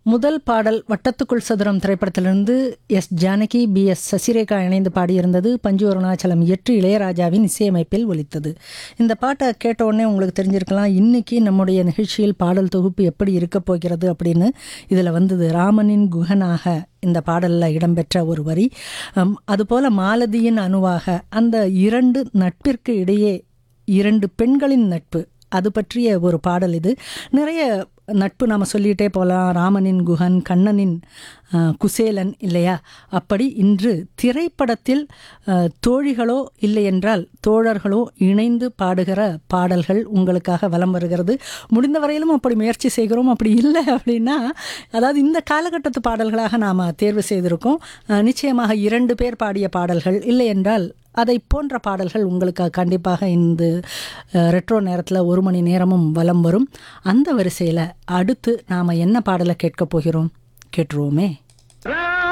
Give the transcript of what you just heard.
முதல் பாடல் வட்டத்துக்குள் சதுரம் திரைப்படத்திலிருந்து S Janaki P S Sasirekha இணைந்து பாடியிருந்தது பஞ்சு அருணாச்சலம் இயற்றி இளையராஜாவின் இசையமைப்பில் ஒலித்தது இந்த பாட்டை கேட்ட உடனே உங்களுக்கு தெரிஞ்சிருக்கலாம் இன்னைக்கு நம்முடைய நிகழ்ச்சியில் பாடல் தொகுப்பு எப்படி இருக்க போகிறது அப்படின்னு இதில் வந்தது ராமனின் குகனாக இந்த பாடலில் இடம்பெற்ற ஒரு வரி அம், அதுபோல மாலதியின் அணுவாக அந்த இரண்டு நட்பிற்கு இடையே இரண்டு பெண்களின் நட்பு அது பற்றிய ஒரு பாடல் இது நிறைய நட்பு நாம் சொல்லிகிட்டே போகலாம் ராமனின் குகன் கண்ணனின் அஹ், குசேலன் இல்லையா அப்படி இன்று திரைப்படத்தில் அஹ், தோழிகளோ இல்லை என்றால் தோழர்களோ இணைந்து பாடுகிற பாடல்கள் உங்களுக்காக வலம் வருகிறது முடிந்த வரையிலும் அப்படி முயற்சி செய்கிறோம் அப்படி இல்லை அப்படின்னா அதாவது இந்த காலகட்டத்து பாடல்களாக நாம் தேர்வு செய்திருக்கோம் அஹ், நிச்சயமாக இரண்டு பேர் பாடிய பாடல்கள் இல்லை என்றால் அதை போன்ற பாடல்கள் உங்களுக்கு கண்டிப்பாக இந்த அஹ், ரெட்ரோ நேரத்தில் ஒரு மணி நேரமும் வலம் வரும் அந்த வரிசையில் அடுத்து நாம் என்ன பாடலை கேட்கப் போகிறோம் கேட்டுருவோமே